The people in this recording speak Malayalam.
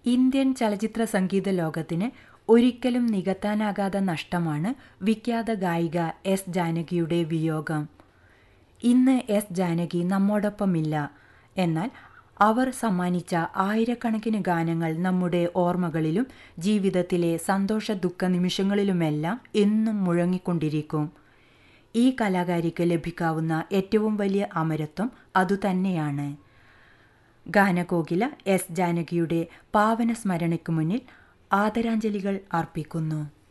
ഇന്ത്യൻ ചലച്ചിത്ര സംഗീത ലോകത്തിന് ഒരിക്കലും നികത്താനാകാത്ത നഷ്ടമാണ് വിഖ്യാത ഗായിക എസ് ജാനകിയുടെ വിയോഗം ഇന്ന് എസ് ജാനകി നമ്മോടൊപ്പമില്ല എന്നാൽ അവർ സമ്മാനിച്ച ആയിരക്കണക്കിന് ഗാനങ്ങൾ നമ്മുടെ ഓർമ്മകളിലും ജീവിതത്തിലെ സന്തോഷ ദുഃഖ നിമിഷങ്ങളിലുമെല്ലാം എന്നും മുഴങ്ങിക്കൊണ്ടിരിക്കും ഈ കലാകാരിക്ക് ലഭിക്കാവുന്ന ഏറ്റവും വലിയ അമരത്വം അതുതന്നെയാണ് ഗാനകോകില എസ് ജാനകിയുടെ പാവന സ്മരണയ്ക്ക് മുന്നിൽ ആദരാഞ്ജലികൾ അർപ്പിക്കുന്നു